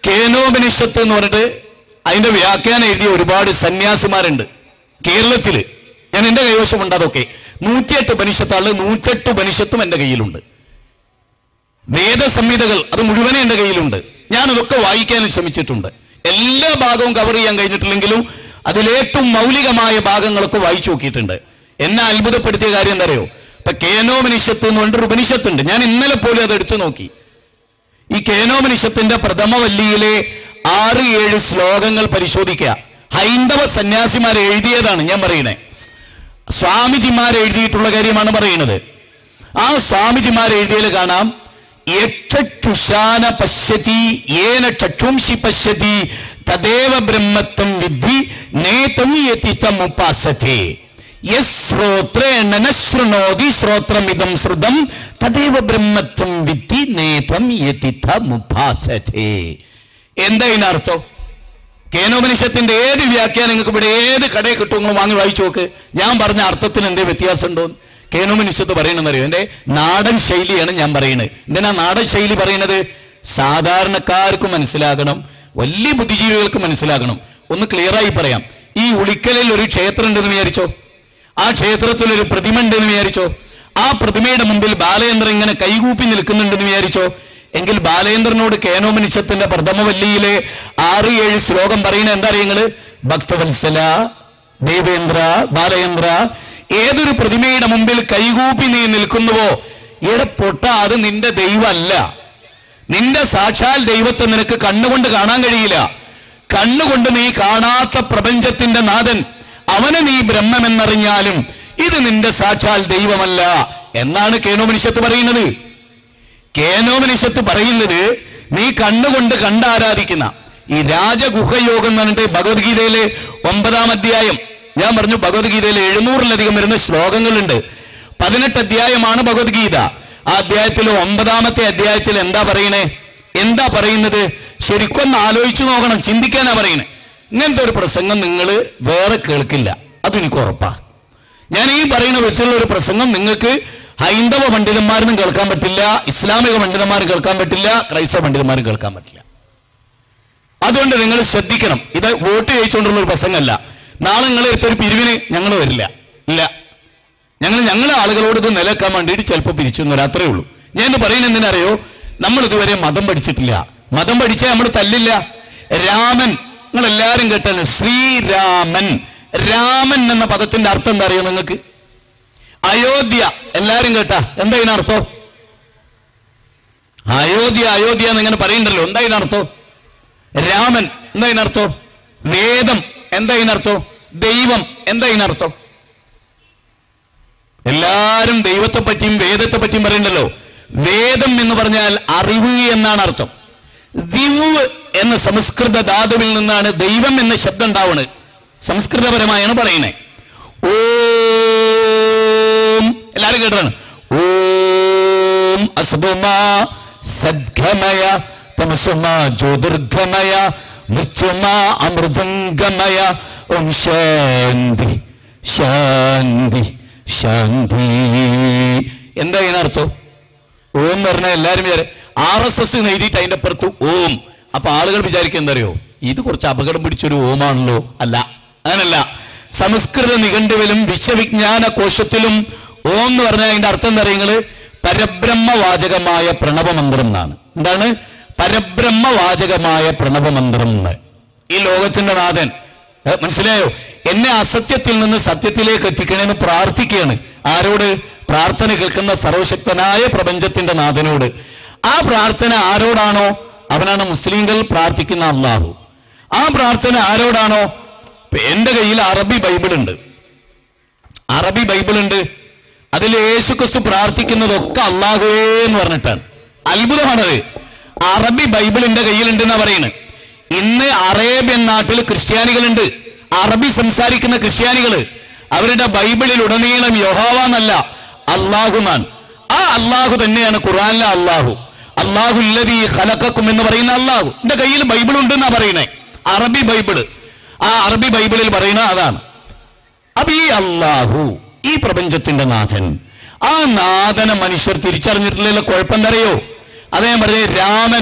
കേനോപനിഷത്ത് എന്ന് പറഞ്ഞിട്ട് അതിന്റെ വ്യാഖ്യാനം എഴുതിയ ഒരുപാട് സന്യാസിമാരുണ്ട് കേരളത്തില് ഞാൻ എന്റെ കൈവശമുണ്ട് അതൊക്കെ നൂറ്റിയെട്ട് ഉപനിഷത്താണ് നൂറ്റെട്ട് ഉപനിഷത്തും എന്റെ കയ്യിലുണ്ട് വേദസംഹിതകൾ അത് മുഴുവനും എന്റെ കയ്യിലുണ്ട് ഞാൻ അതൊക്കെ വായിക്കാനും ശ്രമിച്ചിട്ടുണ്ട് എല്ലാ ഭാഗവും കവർ ചെയ്യാൻ കഴിഞ്ഞിട്ടില്ലെങ്കിലും അതിലേറ്റവും മൗലികമായ ഭാഗങ്ങളൊക്കെ വായിച്ചു നോക്കിയിട്ടുണ്ട് എന്നെ അത്ഭുതപ്പെടുത്തിയ കാര്യം എന്താ അറിയോ ഇപ്പൊ കേനോപനിഷത്ത് എന്ന് പറഞ്ഞിട്ട് ഒരു ഉപനിഷത്തുണ്ട് ഞാൻ ഇന്നലെ പോലും അത് എടുത്തു നോക്കി ഈ കേനോപനിഷത്തിന്റെ പ്രഥമ വല്ലിയിലെ ആറ് ഏഴ് ശ്ലോകങ്ങൾ പരിശോധിക്കുക ഹൈന്ദവ സന്യാസിമാർ എഴുതിയതാണ് ഞാൻ പറയണേ സ്വാമിജിമാർ എഴുതിയിട്ടുള്ള കാര്യമാണ് പറയുന്നത് ആ സ്വാമിജിമാർ എഴുതിയതിൽ കാണാം യക്ഷുഷാന പശ്യതി ഏന ചക്ഷുംഷി പശ്യതി തദേവ ബ്രഹ്മത്വം വിദ്ധി നേതം യതിതം ഉപാസത്തെ യശ്രോത്രേണ ന ശൃണോതി ശ്രോത്രമിതം ശ്രുതം തദേവ ബ്രഹ്മത്വം വിദ്ധി നേതം യതിതം ഉപാസത്തെ എന്താ ഇതിനർത്ഥം കേനോപനിഷത്തിന്റെ ഏത് വ്യാഖ്യാനം നിങ്ങൾക്ക് ഇവിടെ ഏത് കടയിൽ കിട്ടും നിങ്ങൾ വാങ്ങി വായിച്ചു നോക്ക് ഞാൻ പറഞ്ഞ അർത്ഥത്തിന് എന്തേ വ്യത്യാസം ഉണ്ടോ കേനോപനിഷത്ത് പറയണമെന്നറിയോ എന്റെ നാടൻ ശൈലിയാണ് ഞാൻ പറയുന്നത് എന്തിനാ നാടൻ ശൈലി പറയുന്നത് സാധാരണക്കാർക്ക് മനസ്സിലാകണം വലിയ ബുദ്ധിജീവികൾക്ക് മനസ്സിലാകണം ഒന്ന് ക്ലിയറായി പറയാം ഈ ഉളിക്കലിൽ ഒരു ക്ഷേത്രം ഉണ്ടെന്ന് വിചാരിച്ചോ ആ ക്ഷേത്രത്തിൽ ഒരു പ്രതിമ ഉണ്ടെന്ന് വിചാരിച്ചോ ആ പ്രതിമയുടെ മുമ്പിൽ ബാലചന്ദ്രൻ ഇങ്ങനെ കൈകൂപ്പി നിൽക്കുന്നുണ്ടെന്ന് വിചാരിച്ചോ എങ്കിൽ ബാലചന്ദ്രനോട് കേനോമനിഷത്തിന്റെ പ്രഥമവല്ലിയിലെ ആറ് ഏഴ് ശ്ലോകം പറയുന്നത് എന്താ അറിയങ്ങള് ഭക്തവത്സല ദേവേന്ദ്ര ബാലചന്ദ്ര ഏതൊരു പ്രതിമയുടെ മുമ്പിൽ കൈകൂപ്പി നീ നിൽക്കുന്നുവോ ഇവിടെ പൊട്ട അത് നിന്റെ ദൈവമല്ല നിന്റെ സാക്ഷാൽ ദൈവത്തെ നിനക്ക് കണ്ണുകൊണ്ട് കാണാൻ കഴിയില്ല കണ്ണുകൊണ്ട് നീ കാണാത്ത പ്രപഞ്ചത്തിന്റെ നാഥൻ അവനെ നീ ബ്രഹ്മമെന്നറിഞ്ഞാലും ഇത് നിന്റെ സാക്ഷാൽ ദൈവമല്ല എന്നാണ് കേനോമനിഷത്ത് പറയുന്നത് കേനോമനിഷത്ത് പറയുന്നത് നീ കണ്ണുകൊണ്ട് കണ്ടാരാധിക്കുന്ന ഈ രാജഗുഹയോഗം എന്ന് പറഞ്ഞിട്ട് ഭഗവത്ഗീതയിലെ ഒമ്പതാം അധ്യായം ഞാൻ പറഞ്ഞു ഭഗവത്ഗീതയിൽ എഴുന്നൂറിലധികം വരുന്ന ശ്ലോകങ്ങളുണ്ട് പതിനെട്ട് അധ്യായമാണ് ഭഗവത്ഗീത ആ അധ്യായത്തിൽ ഒമ്പതാമത്തെ അധ്യായത്തിൽ എന്താ പറയണേ എന്താ പറയുന്നത് ശരിക്കൊന്ന് ആലോചിച്ചു നോക്കണം ചിന്തിക്കാനാ പറയണേ ഇങ്ങനത്തെ ഒരു പ്രസംഗം നിങ്ങൾ വേറെ കേൾക്കില്ല അതെനിക്ക് ഉറപ്പാ ഞാൻ ഈ പറയുന്ന വെച്ചുള്ള ഒരു പ്രസംഗം നിങ്ങൾക്ക് ഹൈന്ദവ പണ്ഡിതന്മാരൊന്നും കേൾക്കാൻ പറ്റില്ല ഇസ്ലാമിക പണ്ഡിതന്മാർ കേൾക്കാൻ പറ്റില്ല ക്രൈസ്തവ പണ്ഡിതന്മാരും കേൾക്കാൻ പറ്റില്ല അതുകൊണ്ട് നിങ്ങൾ ശ്രദ്ധിക്കണം ഇത് വോട്ട് ചോദിച്ചുകൊണ്ടുള്ള ഒരു പ്രസംഗമല്ല നാളെ നിങ്ങൾ ഒരു പിരിവിന് ഞങ്ങൾ വരില്ല ഇല്ല ഞങ്ങൾ ഞങ്ങളെ ആളുകളോട് ഇത് നിലക്കാൻ വേണ്ടിയിട്ട് ചിലപ്പോൾ പിരിച്ചു എന്ന് അത്രേ ഉള്ളൂ ഞാൻ ഇന്ന് പറയുന്നത് എന്തിനറിയോ നമ്മൾ ഇതുവരെ മതം പഠിച്ചിട്ടില്ല മതം പഠിച്ചാൽ നമ്മൾ തല്ലില്ല രാമൻ നിങ്ങൾ എല്ലാവരും കേട്ടല്ലോ ശ്രീരാമൻ രാമൻ എന്ന പദത്തിന്റെ അർത്ഥം എന്താ അറിയോ നിങ്ങൾക്ക് അയോധ്യ എല്ലാരും കേട്ടാ എന്താ ഇതിനർത്ഥം അയോധ്യ അയോധ്യ എന്ന് ഇങ്ങനെ പറയണ്ടല്ലോ എന്താ ഇതിനർത്ഥം രാമൻ എന്താ ഇതിനർത്ഥം വേദം എന്താ ഇതിനർത്ഥം ദൈവം എന്താ ഇതിനർത്ഥം എല്ലാരും ദൈവത്തെ പറ്റിയും വേദത്തെ പറ്റിയും പറയണ്ടല്ലോ വേദം എന്ന് പറഞ്ഞാൽ അറിവ് എന്നാണ് അർത്ഥം ദിവ് എന്ന സംസ്കൃത ധാതുവിൽ നിന്നാണ് ദൈവം എന്ന ശബ്ദം ഉണ്ടാവുന്നത് സംസ്കൃതപരമായാണ് പറയുന്നത് ഓം എല്ലാരും കേട്ടാണ് ഓം അസബുമാ സദ്ഗമയ തമസുമാ ജ്യോതിർഗമയ മൃത്യുമാ അമൃതംഗമയ ഓം ശാന്തി ശാന്തി ശാന്തി എന്താ ഇതിനർത്ഥം ഓം എന്ന് പറഞ്ഞാൽ എല്ലാവരും ആർ എസ് എസ് എഴുതിയിട്ട് അതിന്റെ അപ്പുറത്ത് ഓം അപ്പൊ ആളുകൾ വിചാരിക്കുക എന്തറിയോ ഇത് കുറച്ച് അപകടം പിടിച്ചൊരു ഓമാണല്ലോ അല്ല അങ്ങനല്ല സംസ്കൃത നിഘണ്ടുവിലും വിശ്വവിജ്ഞാന കോശത്തിലും ഓം എന്ന് പറഞ്ഞാൽ അതിന്റെ അർത്ഥം എന്താ പറയുന്നത് പരബ്രഹ്മവാചകമായ പ്രണവമന്ത്രം എന്നാണ് എന്താണ് പരബ്രഹ്മവാചകമായ പ്രണവമന്ത്രം എന്ന് ഈ ലോകത്തിന്റെ നാഥൻ ഏ, മനസ്സിലായോ എന്നെ അസത്യത്തിൽ നിന്ന് സത്യത്തിലേക്ക് എത്തിക്കണമെന്ന് പ്രാർത്ഥിക്കുകയാണ് ആരോട് പ്രാർത്ഥന കേൾക്കുന്ന സർവശക്തനായ പ്രപഞ്ചത്തിന്റെ നാഥനോട് ആ പ്രാർത്ഥന ആരോടാണോ അവനാണ് മുസ്ലിങ്ങൾ പ്രാർത്ഥിക്കുന്ന അള്ളാഹു ആ പ്രാർത്ഥന ആരോടാണോ ഇപ്പൊ എന്റെ കയ്യിൽ അറബി ബൈബിൾ ഉണ്ട് അറബി ബൈബിൾ ഉണ്ട് അതിൽ യേശുക്രിസ്തു പ്രാർത്ഥിക്കുന്നതൊക്കെ അള്ളാഹുവേ എന്ന് പറഞ്ഞിട്ടാണ് അത്ഭുതമാണത് അറബി ബൈബിൾ എന്റെ കയ്യിലുണ്ടെന്നാ പറയുന്നത് ഇന്ന് അറേബ്യൻ നാട്ടിൽ ക്രിസ്ത്യാനികളുണ്ട് അറബി സംസാരിക്കുന്ന ക്രിസ്ത്യാനികള് അവരുടെ ബൈബിളിൽ ഉടനീളം യഹോവ എന്നല്ല അള്ളാഹു എന്നാണ് ആ അള്ളാഹു തന്നെയാണ് ഖുറാനിലെ അള്ളാഹു അള്ളാഹു ഇല്ലതി ഖലഖക്കും എന്ന് പറയുന്ന അള്ളാഹു എന്റെ കയ്യിൽ ബൈബിൾ ഉണ്ടെന്നാ പറയണേ അറബി ബൈബിള് ആ അറബി ബൈബിളിൽ പറയുന്ന അതാണ് അപ്പൊ ഈ അള്ളാഹു ഈ പ്രപഞ്ചത്തിന്റെ നാഥൻ ആ നാഥനെ മനുഷ്യർ തിരിച്ചറിഞ്ഞിട്ടില്ല കുഴപ്പം എന്തറിയോ അതേ പറഞ്ഞ രാമൻ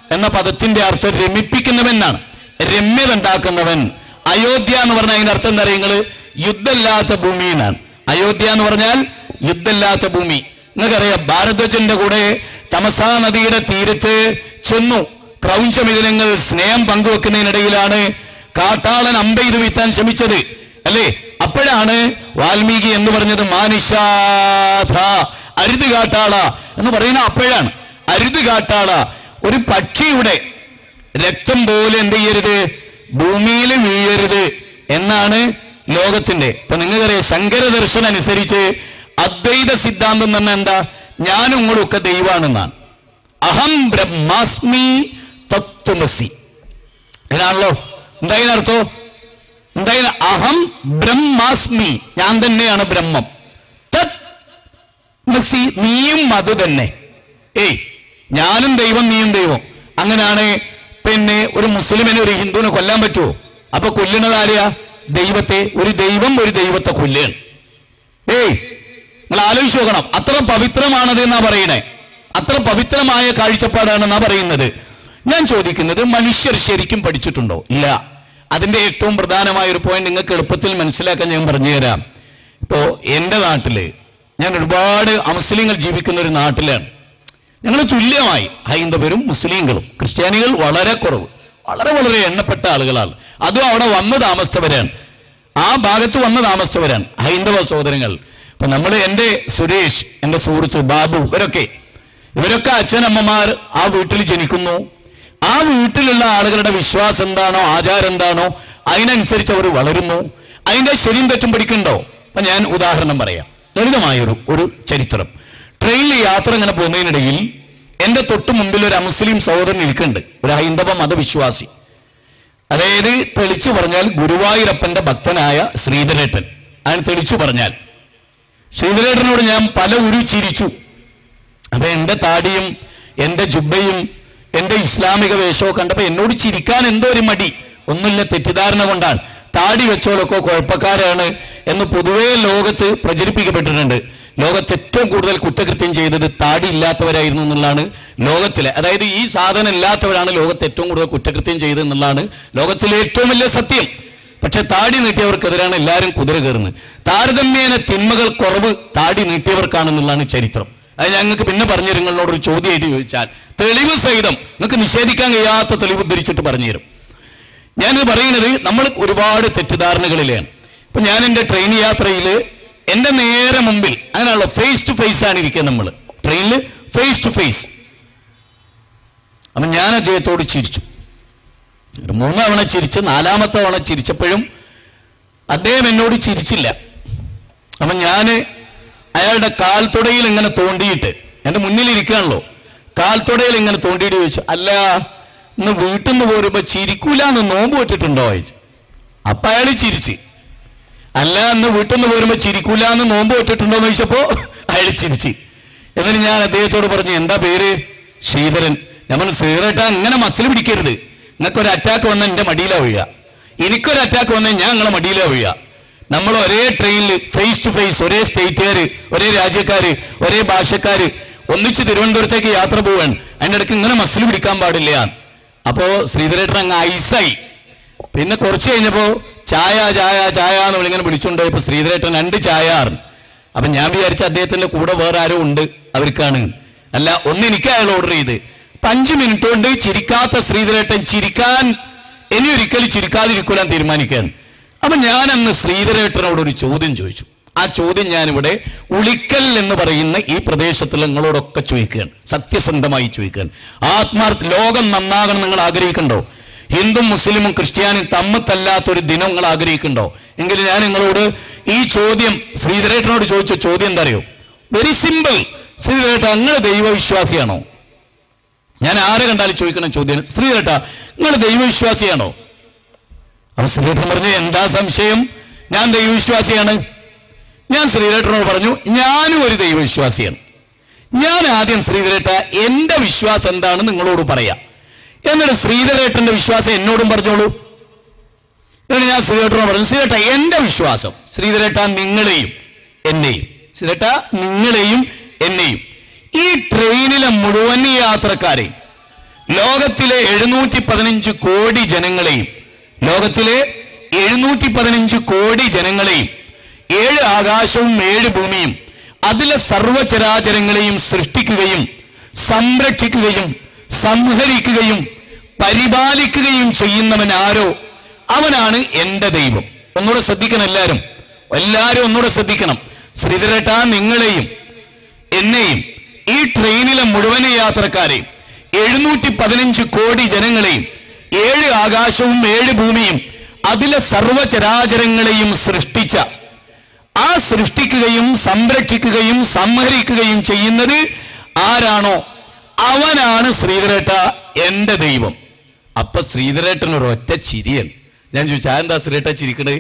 എന്ന പദത്തിന്റെ അർത്ഥം രമിപ്പിക്കുന്നവൻ എന്നാണ് രമ്യത ഉണ്ടാക്കുന്നവൻ അയോധ്യ എന്ന് പറഞ്ഞാൽ അതിന്റെ അർത്ഥം എന്താ പറയുക നിങ്ങള് യുദ്ധമില്ലാത്ത ഭൂമി എന്നാണ് അയോധ്യ എന്ന് പറഞ്ഞാൽ യുദ്ധമില്ലാത്ത ഭൂമി നിങ്ങൾക്കറിയാം ഭാരദ്വജന്റെ കൂടെ തമസാ നദിയുടെ തീരത്ത് ചെന്നു ക്രൗഞ്ചമിഥുനങ്ങൾ സ്നേഹം പങ്കുവെക്കുന്നതിനിടയിലാണ് കാട്ടാളൻ അമ്പെയ്ത് വീത്താൻ ശ്രമിച്ചത് അല്ലേ അപ്പോഴാണ് വാൽമീകി എന്ന് പറഞ്ഞത് മാനിഷാഥ അരുത് കാട്ടാള എന്ന് പറയുന്ന അപ്പോഴാണ് അരുത് കാട്ടാള ഒരു പക്ഷിയുടെ രക്തം പോലെ എന്ത് ചെയ്യരുത് ഭൂമിയിൽ വീഴരുത് എന്നാണ് ലോകത്തിന്റെ ഇപ്പൊ നിങ്ങൾക്കറിയാം ശങ്കര ദർശനം അനുസരിച്ച് അദ്വൈത സിദ്ധാന്തം തന്നെ എന്താ ഞാനും നിങ്ങളൊക്കെ ദൈവാണെന്നാണ് അഹം ബ്രഹ്മാസ്മി തത്വമസി ഇതാണല്ലോ എന്തായതിനർത്ഥോ എന്തായാലും അഹം ബ്രഹ്മാസ്മി ഞാൻ തന്നെയാണ് ബ്രഹ്മം തത് മസി നീയും അത് തന്നെ ഏയ് ഞാനും ദൈവം നീയും ദൈവം അങ്ങനെയാണ് പിന്നെ ഒരു മുസ്ലിമിനെ ഒരു ഹിന്ദുവിനെ കൊല്ലാൻ പറ്റുമോ അപ്പൊ കൊല്ലുന്നത് ആരെയാ ദൈവത്തെ ഒരു ദൈവം ഒരു ദൈവത്തെ കൊല്ലുകയാണ് ഏയ് നിങ്ങൾ ആലോചിച്ച് നോക്കണം അത്ര പവിത്രമാണത് എന്നാ പറയണേ അത്ര പവിത്രമായ കാഴ്ചപ്പാടാണെന്നാ പറയുന്നത് ഞാൻ ചോദിക്കുന്നത് മനുഷ്യർ ശരിക്കും പഠിച്ചിട്ടുണ്ടോ ഇല്ല അതിന്റെ ഏറ്റവും പ്രധാനമായ ഒരു പോയിന്റ് നിങ്ങൾക്ക് എളുപ്പത്തിൽ മനസ്സിലാക്കാൻ ഞാൻ പറഞ്ഞുതരാം ഇപ്പോ എന്റെ നാട്ടില് ഞാൻ ഒരുപാട് അമുസ്ലിങ്ങൾ ജീവിക്കുന്ന ഒരു നാട്ടിലാണ് ഞങ്ങൾ തുല്യമായി ഹൈന്ദവരും മുസ്ലിങ്ങളും ക്രിസ്ത്യാനികൾ വളരെ കുറവ് വളരെ വളരെ എണ്ണപ്പെട്ട ആളുകളാണ് അതും അവിടെ വന്ന് താമസിച്ചവരാണ് ആ ഭാഗത്ത് വന്ന് താമസിച്ചവരാണ് ഹൈന്ദവ സഹോദരങ്ങൾ ഇപ്പൊ നമ്മൾ എൻ്റെ സുരേഷ് എൻ്റെ സുഹൃത്ത് ബാബു ഇവരൊക്കെ ഇവരൊക്കെ അച്ഛനമ്മമാർ ആ വീട്ടിൽ ജനിക്കുന്നു ആ വീട്ടിലുള്ള ആളുകളുടെ വിശ്വാസം എന്താണോ ആചാരം എന്താണോ അതിനനുസരിച്ച് അവർ വളരുന്നു അതിന്റെ ശരിയും തെറ്റും പിടിക്കണ്ടോ അപ്പൊ ഞാൻ ഉദാഹരണം പറയാം ലളിതമായൊരു ഒരു ചരിത്രം ട്രെയിനിൽ യാത്ര ഇങ്ങനെ പോകുന്നതിനിടയിൽ എന്റെ തൊട്ട് മുമ്പിൽ ഒരു അമുസ്ലിം സഹോദരൻ ഇരിക്കുന്നുണ്ട് ഒരു ഹൈന്ദവ മതവിശ്വാസി അതായത് തെളിച്ചു പറഞ്ഞാൽ ഗുരുവായൂരപ്പന്റെ ഭക്തനായ ശ്രീധരേട്ടൻ അതിന് തെളിച്ചു പറഞ്ഞാൽ ശ്രീധരേട്ടനോട് ഞാൻ പല ഉരു ചിരിച്ചു അപ്പൊ എന്റെ താടിയും എന്റെ ജുബയും എന്റെ ഇസ്ലാമിക വേഷവും കണ്ടപ്പോ എന്നോട് ചിരിക്കാൻ എന്തോ ഒരു മടി ഒന്നുമില്ല തെറ്റിദ്ധാരണ കൊണ്ടാണ് താടി വെച്ചോളൊക്കെ കുഴപ്പക്കാരാണ് എന്ന് പൊതുവേ ലോകത്ത് പ്രചരിപ്പിക്കപ്പെട്ടിട്ടുണ്ട് ലോകത്ത് ഏറ്റവും കൂടുതൽ കുറ്റകൃത്യം ചെയ്തത് താടി ഇല്ലാത്തവരായിരുന്നു എന്നുള്ളതാണ് ലോകത്തിലെ അതായത് ഈ സാധനം ഇല്ലാത്തവരാണ് ലോകത്ത് ഏറ്റവും കൂടുതൽ കുറ്റകൃത്യം ചെയ്തത് എന്നുള്ളതാണ് ലോകത്തിലെ ഏറ്റവും വലിയ സത്യം പക്ഷെ താടി നീട്ടിയവർക്കെതിരാണ് എല്ലാവരും കുതിര കയറുന്നത് താരതമ്യേന തിന്മകൾ കുറവ് താടി നീട്ടിയവർക്കാണെന്നുള്ളതാണ് ചരിത്രം അത് ഞങ്ങൾക്ക് പിന്നെ പറഞ്ഞു തരും നിങ്ങളോട് ഒരു ചോദ്യമായിട്ട് ചോദിച്ചാൽ തെളിവ് സഹിതം നിങ്ങൾക്ക് നിഷേധിക്കാൻ കഴിയാത്ത തെളിവ് ഉദ്ധരിച്ചിട്ട് പറഞ്ഞു തരും ഞാനിത് പറയുന്നത് നമ്മൾ ഒരുപാട് തെറ്റിദ്ധാരണകളിലാണ് ഇപ്പൊ ഞാൻ എൻ്റെ ട്രെയിൻ യാത്രയിൽ എൻ്റെ നേരെ മുമ്പിൽ അങ്ങനെയുള്ള ഫേസ് ടു ഫേസ് ആണ് ഇരിക്കുക നമ്മൾ ട്രെയിനിൽ ഫേസ് ടു ഫേസ് അപ്പൊ ഞാൻ അദ്ദേഹത്തോട് ചിരിച്ചു ഒരു മൂന്ന് തവണ ചിരിച്ച് നാലാമത്തെ തവണ ചിരിച്ചപ്പോഴും അദ്ദേഹം എന്നോട് ചിരിച്ചില്ല അപ്പൊ ഞാൻ അയാളുടെ കാൽത്തുടയിൽ ഇങ്ങനെ തോണ്ടിയിട്ട് എൻ്റെ മുന്നിൽ ഇരിക്കുകയാണല്ലോ കാൽത്തുടയിൽ ഇങ്ങനെ തോണ്ടിയിട്ട് ചോദിച്ചു അല്ല ഇന്ന് വീട്ടിൽ നിന്ന് പോരുമ്പോ ചിരിക്കൂലെന്ന് നോമ്പ് വെട്ടിട്ടുണ്ടോ ചോദിച്ചു അപ്പൊ അയാൾ ചിരിച്ച് അല്ല ഇന്ന് വീട്ടിൽ നിന്ന് പോരുമ്പോ ചിരിക്കൂലെന്ന് നോമ്പ് വെട്ടിട്ടുണ്ടോ എന്ന് ചോദിച്ചപ്പോ അയാൾ ചിരിച്ച് എന്നിട്ട് ഞാൻ അദ്ദേഹത്തോട് പറഞ്ഞു എന്താ പേര് ശ്രീധരൻ ഞാൻ പറഞ്ഞു ശ്രീധരേട്ടാ അങ്ങനെ മസിൽ പിടിക്കരുത് നിങ്ങൾക്ക് ഒരു അറ്റാക്ക് വന്ന എന്റെ മടിയിലാ വീഴുക എനിക്കൊരു അറ്റാക്ക് വന്നാൽ ഞാൻ നിങ്ങളെ മടിയിലാ വീഴുക നമ്മൾ ഒരേ ട്രെയിനിൽ ഫേസ് ടു ഫേസ് ഒരേ സ്റ്റേറ്റുകാര് ഒരേ രാജ്യക്കാര് ഒരേ ഭാഷക്കാര് ഒന്നിച്ച് തിരുവനന്തപുരത്തേക്ക് യാത്ര പോവാൻ അതിന്റെ ഇടയ്ക്ക് ഇങ്ങനെ മസിൽ പിടിക്കാൻ പാടില്ല അപ്പോ ശ്രീധരേട്ടൻ അങ്ങ് ഐസായി പിന്നെ കുറച്ച് കഴിഞ്ഞപ്പോ ചായ ചായ ചായ എന്ന് വിളിങ്ങനെ വിളിച്ചുകൊണ്ട് ഇപ്പൊ ശ്രീധരേട്ടൻ രണ്ട് ചായ അറിഞ്ഞു അപ്പൊ ഞാൻ വിചാരിച്ച അദ്ദേഹത്തിന്റെ കൂടെ വേറെ ആരോ ഉണ്ട് അവർക്കാണ് അല്ല ഒന്ന് എനിക്ക് അയാൾ ഓർഡർ ചെയ്ത് അപ്പൊ അഞ്ചു മിനിറ്റ് കൊണ്ട് ചിരിക്കാത്ത ശ്രീധരേട്ടൻ ചിരിക്കാൻ ഇനി ഒരിക്കലും ചിരിക്കാതിരിക്കാൻ തീരുമാനിക്കാൻ അപ്പൊ ഞാൻ അന്ന് ശ്രീധരേട്ടനോട് ഒരു ചോദ്യം ചോദിച്ചു ആ ചോദ്യം ഞാനിവിടെ ഉളിക്കൽ എന്ന് പറയുന്ന ഈ പ്രദേശത്തിൽ നിങ്ങളോടൊക്കെ ചോദിക്കുകയാണ് സത്യസന്ധമായി ചോദിക്കുകയാണ് ആത്മാർത്ഥ ലോകം നന്നാകണം നിങ്ങൾ ആഗ്രഹിക്കണ്ടോ ഹിന്ദും മുസ്ലിമും ക്രിസ്ത്യാനിയും തമ്മത്തല്ലാത്ത ഒരു ദിനം നിങ്ങൾ ആഗ്രഹിക്കണ്ടോ എങ്കിൽ ഞാൻ നിങ്ങളോട് ഈ ചോദ്യം ശ്രീധരേട്ടനോട് ചോദിച്ച ചോദ്യം എന്താ അറിയോ വെരി സിമ്പിൾ ശ്രീധരേട്ട നിങ്ങൾ ദൈവവിശ്വാസിയാണോ ഞാൻ ആരെ കണ്ടാലും ചോദിക്കണം ചോദ്യം ശ്രീധരേട്ട നിങ്ങൾ ദൈവവിശ്വാസിയാണോ അപ്പൊ ശ്രീധരൻ പറഞ്ഞു എന്താ സംശയം ഞാൻ ദൈവവിശ്വാസിയാണ് ഞാൻ ശ്രീധരേട്ടനോട് പറഞ്ഞു ഞാനും ഒരു ദൈവവിശ്വാസിയാണ് ഞാൻ ആദ്യം ശ്രീധരേട്ട എന്റെ വിശ്വാസം എന്താണെന്ന് നിങ്ങളോട് പറയാം എന്നിട്ട് ശ്രീധരേട്ടന്റെ വിശ്വാസം എന്നോടും പറഞ്ഞോളൂ എന്നിട്ട് ഞാൻ ശ്രീധരേട്ടനോട് പറഞ്ഞു ശ്രീധരേട്ട എന്റെ വിശ്വാസം ശ്രീധരേട്ട നിങ്ങളെയും എന്നെയും ശ്രീധരേട്ട നിങ്ങളെയും എന്നെയും ഈ ട്രെയിനിലെ മുഴുവൻ യാത്രക്കാരെയും ലോകത്തിലെ എഴുന്നൂറ്റി പതിനഞ്ച് കോടി ജനങ്ങളെയും ലോകത്തിലെ എഴുന്നൂറ്റി പതിനഞ്ച് കോടി ജനങ്ങളെയും ഏഴ് ആകാശവും ഏഴ് ഭൂമിയും അതിലെ സർവചരാചരങ്ങളെയും സൃഷ്ടിക്കുകയും സംരക്ഷിക്കുകയും സംഹരിക്കുകയും പരിപാലിക്കുകയും ചെയ്യുന്നവൻ ആരോ അവനാണ് എന്റെ ദൈവം ഒന്നുകൂടെ ശ്രദ്ധിക്കണം എല്ലാവരും എല്ലാവരും ഒന്നുകൂടെ ശ്രദ്ധിക്കണം ശ്രീധരേട്ട നിങ്ങളെയും എന്നെയും ഈ ട്രെയിനിലെ മുഴുവൻ യാത്രക്കാരെയും എഴുന്നൂറ്റി പതിനഞ്ച് കോടി ജനങ്ങളെയും ഏഴ് ആകാശവും ഏഴ് ഭൂമിയും അതിലെ സർവചരാചരങ്ങളെയും സൃഷ്ടിച്ച ആ സൃഷ്ടിക്കുകയും സംരക്ഷിക്കുകയും സംഹരിക്കുകയും ചെയ്യുന്നത് ആരാണോ അവനാണ് ശ്രീധരേട്ട എന്റെ ദൈവം അപ്പൊ ശ്രീധരേട്ടൻ ഒരു ഒറ്റ ചിരിയൻ ഞാൻ ചോദിച്ചു എന്താ ശ്രീധരേട്ട ചിരിക്കണേ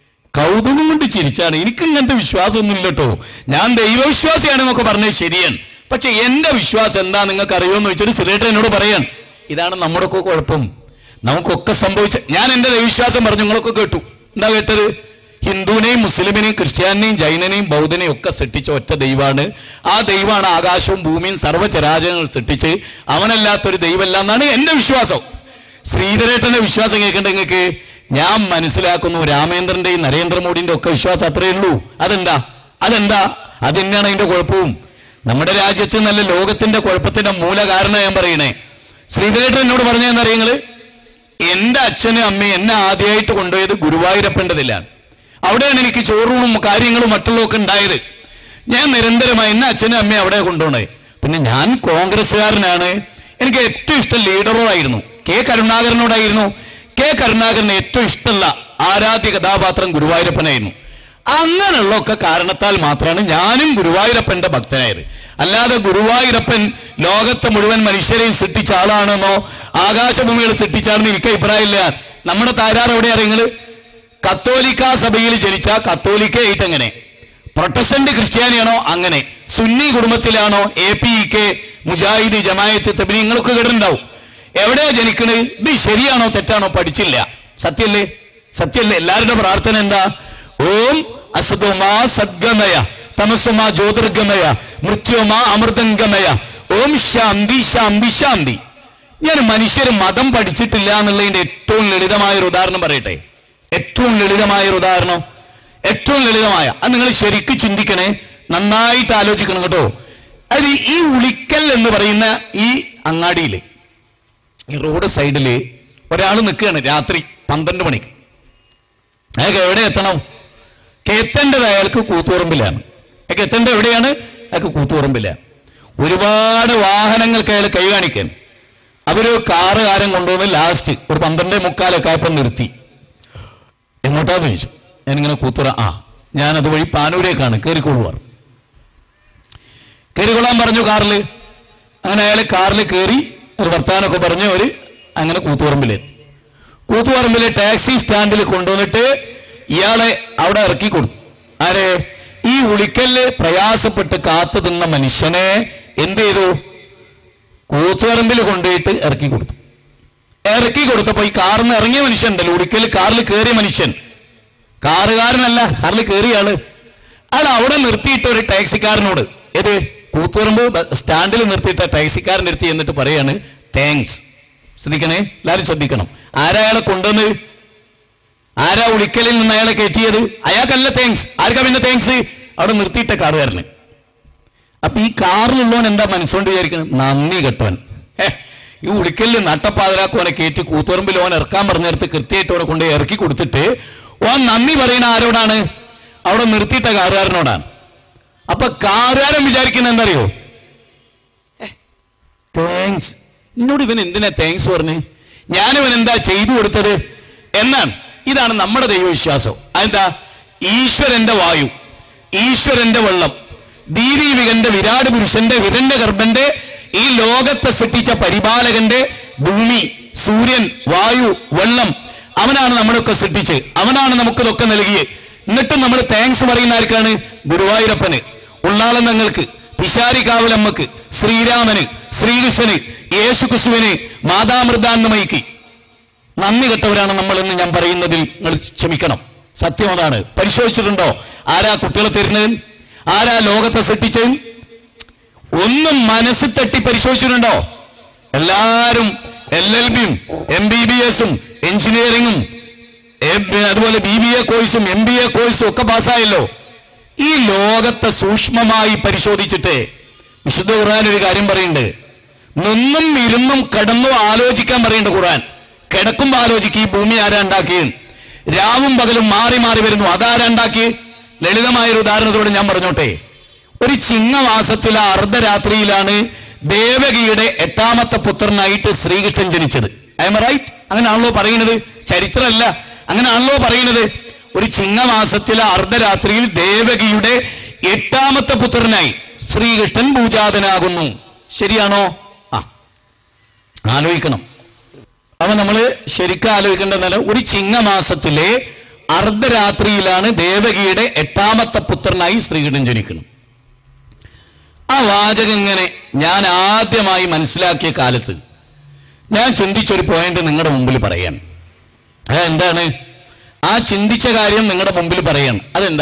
കൗതുകം കൊണ്ട് ചിരിച്ചാണ് എനിക്ക് ഇങ്ങനത്തെ വിശ്വാസമൊന്നുമില്ല കേട്ടോ ഞാൻ ദൈവവിശ്വാസിയാണെന്നൊക്കെ പറഞ്ഞത് ശരിയാണ് പക്ഷെ എന്റെ വിശ്വാസം എന്താ നിങ്ങൾക്ക് അറിയുമെന്ന് വെച്ചിട്ട് ശ്രീധരേട്ടൻ എന്നോട് പറയാൻ ഇതാണ് നമ്മുടെയൊക്കെ കുഴപ്പം നമുക്കൊക്കെ സംഭവിച്ച ഞാൻ എന്റെ ദൈവവിശ്വാസം പറഞ്ഞു നിങ്ങളൊക്കെ കേട്ടു എന്താ കേട്ടത് ഹിന്ദുവിനെയും മുസ്ലിമിനെയും ക്രിസ്ത്യാനിനെയും ജൈനനെയും ബൗദ്ധനെയും ഒക്കെ സൃഷ്ടിച്ച ഒറ്റ ദൈവമാണ് ആ ദൈവമാണ് ആകാശവും ഭൂമിയും സർവ്വചരാചരങ്ങൾ സൃഷ്ടിച്ച് അവനല്ലാത്തൊരു ദൈവമല്ല എന്നാണ് എന്റെ വിശ്വാസം ശ്രീധരേട്ടന്റെ വിശ്വാസം കേൾക്കേണ്ട നിങ്ങൾക്ക് ഞാൻ മനസ്സിലാക്കുന്നു രാമേന്ദ്രന്റെയും നരേന്ദ്രമോദിന്റെ ഒക്കെ വിശ്വാസം അത്രയേ ഉള്ളൂ അതെന്താ അതെന്താ അതെന്നാണ് അതിന്റെ കുഴപ്പവും നമ്മുടെ രാജ്യത്ത് നല്ല ലോകത്തിന്റെ കുഴപ്പത്തിന്റെ മൂല കാരണം ഞാൻ പറയണേ ശ്രീധരേട്ടൻ എന്നോട് പറഞ്ഞതെന്നറിയങ്ങള് എന്റെ അച്ഛനും അമ്മയും എന്നെ ആദ്യമായിട്ട് കൊണ്ടുപോയത് ഗുരുവായൂരപ്പൻ്റെതിലാണ് അവിടെയാണ് എനിക്ക് ചോറൂണും കാര്യങ്ങളും മറ്റുള്ളതൊക്കെ ഉണ്ടായത് ഞാൻ നിരന്തരമായി എന്നെ അച്ഛനും അമ്മയും അവിടെ കൊണ്ടുപോണേ പിന്നെ ഞാൻ കോൺഗ്രസ്സുകാരനാണ് എനിക്ക് ഏറ്റവും ഇഷ്ടം ലീഡറോടായിരുന്നു കെ കരുണാകരനോടായിരുന്നു കെ കരുണാകരന് ഏറ്റവും ഇഷ്ടമുള്ള ആരാധ്യ കഥാപാത്രം ഗുരുവായൂരപ്പനായിരുന്നു അങ്ങനെയുള്ള ഒക്കെ കാരണത്താൽ മാത്രമാണ് ഞാനും ഗുരുവായൂരപ്പന്റെ ഭക്തനായത് അല്ലാതെ ഗുരുവായൂരപ്പൻ ലോകത്തെ മുഴുവൻ മനുഷ്യരെയും സൃഷ്ടിച്ച ആളാണെന്നോ ആകാശഭൂമികൾ സൃഷ്ടിച്ചാണെന്ന് എനിക്ക് അഭിപ്രായമില്ല നമ്മുടെ താരാർ എവിടെയാ നിങ്ങള് കത്തോലിക്ക സഭയിൽ ജനിച്ച കത്തോലിക്കയായിട്ട് എങ്ങനെ പ്രൊട്ടസ്റ്റന്റ് ക്രിസ്ത്യാനിയാണോ അങ്ങനെ സുന്നി കുടുംബത്തിലാണോ A P E K Mujahid Jamaat Tablighi നിങ്ങളൊക്കെ കേട്ടിട്ടുണ്ടാവും എവിടെയാ ജനിക്കണത് ഇത് ശരിയാണോ തെറ്റാണോ പഠിച്ചില്ല സത്യല്ലേ സത്യല്ലേ എല്ലാവരുടെ പ്രാർത്ഥന എന്താ ഓം അസതോമാ സദ്ഗമയ തമസുമാ ജ്യോതിർഗമയ മൃത്യുമാ അമൃതംഗമയ ഓം ശാന്തി ശാന്തി ശാന്തി ഞാൻ മനുഷ്യർ മതം പഠിച്ചിട്ടില്ല എന്നുള്ളതിന്റെ ഏറ്റവും ലളിതമായ ഒരു ഉദാഹരണം പറയട്ടെ ഏറ്റവും ലളിതമായ ഒരു ഉദാഹരണം ഏറ്റവും ലളിതമായ അത് നിങ്ങൾ ശരിക്ക് ചിന്തിക്കണേ നന്നായിട്ട് ആലോചിക്കണം കേട്ടോ അത് ഈ ഉളിക്കൽ എന്ന് പറയുന്ന ഈ അങ്ങാടിയിൽ ഈ റോഡ് സൈഡിൽ ഒരാൾ നിൽക്കുകയാണ് രാത്രി പന്ത്രണ്ട് മണിക്ക് അയാൾക്ക് എവിടെ എത്തണം എത്തേണ്ടത് അയാൾക്ക് കൂത്തുപറമ്പിലാണ് അയാൾക്ക് എത്തേണ്ടത് എവിടെയാണ് അയാൾക്ക് കൂത്തുപറമ്പിലാണ് ഒരുപാട് വാഹനങ്ങൾക്ക് അയാൾ കൈ കാണിക്കാൻ അവര് കാറുകാരൻ കൊണ്ടുവന്ന് ലാസ്റ്റ് ഒരു പന്ത്രണ്ടേ മുക്കാലൊക്കെ ആയപ്പോൾ നിർത്തി എങ്ങോട്ടാന്ന് ചോദിച്ചു ഞാനിങ്ങനെ കൂത്തുറ ആ ഞാൻ അതുവഴി പാനൂരേക്കാണ് കയറിക്കോളൂ പറഞ്ഞു കയറിക്കൊള്ളാൻ പറഞ്ഞു കാറിൽ അങ്ങനെ അയാൾ കാറിൽ കയറി ഒരു വർത്താനൊക്കെ പറഞ്ഞ് ഒരു അങ്ങനെ കൂത്തുപറമ്പിലെത്തി കൂത്തുപറമ്പിലെ ടാക്സി സ്റ്റാൻഡിൽ കൊണ്ടുവന്നിട്ട് ഇയാളെ അവിടെ ഇറക്കി കൊടുത്തു ആരെ ഈ ഉളിക്കല് പ്രയാസപ്പെട്ട് കാത്തു നിന്ന മനുഷ്യനെ എന്ത് ചെയ്തു കൂത്തുപറമ്പിൽ കൊണ്ടുപോയിട്ട് ഇറക്കി കൊടുത്തു ഇറക്കി കൊടുത്തപ്പോ ഈ കാറിൽ നിന്ന് ഇറങ്ങിയ മനുഷ്യൻ ഉണ്ടല്ലോ ഉളിക്കൽ കാറിൽ കയറിയ മനുഷ്യൻ കാറുകാരനല്ല കാറിൽ കയറിയ ആള് അയാൾ അവിടെ നിർത്തിയിട്ട് ഒരു ടാക്സിക്കാരനോട് ഏത് കൂത്തുപറമ്പ് ബ- സ്റ്റാൻഡിൽ നിർത്തിയിട്ട് ടാക്സിക്കാരൻ നിർത്തി എന്നിട്ട് പറയാണ് താങ്ക്സ് ശ്രദ്ധിക്കണേ എല്ലാവരും ശ്രദ്ധിക്കണം ആരാ അയാളെ കൊണ്ടുവന്ന് ആരാ ഉളിക്കലിൽ നിന്ന് അയാളെ കയറ്റിയത് അയാൾക്കല്ല താങ്ക്സ് ആർക്കാ പിന്നെ താങ്ക്സ് അവിടെ നിർത്തിയിട്ട കാറുകാരന് അപ്പൊ ഈ കാറിലുള്ളവൻ എന്താ മനസ്സുകൊണ്ട് വിചാരിക്കുന്നത് നന്ദി കെട്ടവൻ ഹേ, ഈ ഉളിക്കലിൽ നട്ടപ്പാതിരാക്കോനെ കയറ്റി കൂത്തുറമ്പിൽ ഓൻ ഇറക്കാൻ പറഞ്ഞെടുത്ത് കൃത്യമായിട്ട് ഓനെ കൊണ്ട് ഇറക്കി കൊടുത്തിട്ട് ഓൻ നന്ദി പറയുന്ന ആരോടാണ് അവിടെ നിർത്തിയിട്ട കാറുകാരനോടാണ് അപ്പൊ കാറുകാരൻ വിചാരിക്കുന്ന എന്തറിയോ താങ്ക്സ് എന്നോട് ഇവൻ എന്തിനാ താങ്ക്സ് പറഞ്ഞേ ഞാനിവൻ എന്താ ചെയ്തു കൊടുത്തത് എന്നാണ് ഇതാണ് നമ്മുടെ ദൈവവിശ്വാസം അതെന്താ ഈശ്വരന്റെ വായു ഈശ്വരന്റെ വെള്ളം ദീദീവികന്റെ വിരാട് പുരുഷന്റെ വിരന്റെ ഗർഭന്റെ ഈ ലോകത്തെ സൃഷ്ടിച്ച പരിപാലകന്റെ ഭൂമി സൂര്യൻ വായു വെള്ളം അവനാണ് നമ്മളൊക്കെ സൃഷ്ടിച്ച് അവനാണ് നമുക്കിതൊക്കെ നൽകിയത് എന്നിട്ടും നമ്മൾ താങ്ക്സ് പറയുന്ന ആർക്കാണ് ഗുരുവായൂരപ്പന് ഉള്ളാളന്നങ്ങൾക്ക് പിശാരികാവലമ്മക്ക് ശ്രീരാമന് ശ്രീകൃഷ്ണന് യേശുക്രിസ്തുവിന് മാതാമൃതാന്നമയ്ക്ക് നന്ദി കെട്ടവരാണ് നമ്മൾ എന്ന് ഞാൻ പറയുന്നതിൽ നിങ്ങൾ ക്ഷമിക്കണം സത്യം അതാണ് പരിശോധിച്ചിട്ടുണ്ടോ ആരാ കുട്ടികളെ തരുന്നത് ആരാ ലോകത്തെ സൃഷ്ടിച്ചത് ഒന്നും മനസ്സ് തട്ടി പരിശോധിച്ചിട്ടുണ്ടോ എല്ലാവരും എൽ എൽ ബിയും എം ബി ബി എസും എഞ്ചിനീയറിംഗും അതുപോലെ ബി ബി എ കോഴ്സും എം ബി എ കോഴ്സും ഒക്കെ പാസ്സായല്ലോ ഈ ലോകത്തെ സൂക്ഷ്മമായി പരിശോധിച്ചിട്ട് വിശുദ്ധ ഖുർആൻ ഒരു കാര്യം പറയുന്നുണ്ട് നിന്നും ഇരുന്നും കിടന്നും ആലോചിക്കാൻ പറയുന്നുണ്ട് ഖുർആൻ കിടക്കുമ്പോ ആലോചിക്കുക ഈ ഭൂമി ആരാ ഉണ്ടാക്കിയത് രാവും പകലും മാറി മാറി വരുന്നു അതാരാ ഉണ്ടാക്കി ലളിതമായ ഒരു ഉദാഹരണത്തോടെ ഞാൻ പറഞ്ഞോട്ടെ ഒരു ചിങ്ങമാസത്തിലെ അർദ്ധരാത്രിയിലാണ് ദേവകിയുടെ എട്ടാമത്തെ പുത്രനായിട്ട് ശ്രീകൃഷ്ണൻ ജനിച്ചത് ഐ എം റൈറ്റ് അങ്ങനെയാണല്ലോ പറയുന്നത് ചരിത്രമല്ല അങ്ങനെയാണല്ലോ പറയുന്നത് ഒരു ചിങ്ങമാസത്തിലെ അർദ്ധരാത്രിയിൽ ദേവകിയുടെ എട്ടാമത്തെ പുത്രനായി ശ്രീകൃഷ്ണൻ പൂജാതനാകുന്നു ശരിയാണോ ആ ആലോചിക്കണം അപ്പൊ നമ്മള് ശരിക്കും ആലോചിക്കേണ്ടതല്ല ഒരു ചിങ്ങമാസത്തിലെ അർദ്ധരാത്രിയിലാണ് ദേവകിയുടെ എട്ടാമത്തെ പുത്രനായി ശ്രീകൃഷ്ണൻ ജനിക്കുന്നത് ആ വാചകം ഇങ്ങനെ ഞാൻ ആദ്യമായി മനസ്സിലാക്കിയ കാലത്ത് ഞാൻ ചിന്തിച്ചൊരു പോയിന്റ് നിങ്ങളുടെ മുമ്പിൽ പറയാൻ അത് എന്താണ് ആ ചിന്തിച്ച കാര്യം നിങ്ങളുടെ മുമ്പിൽ പറയാൻ അതെന്താ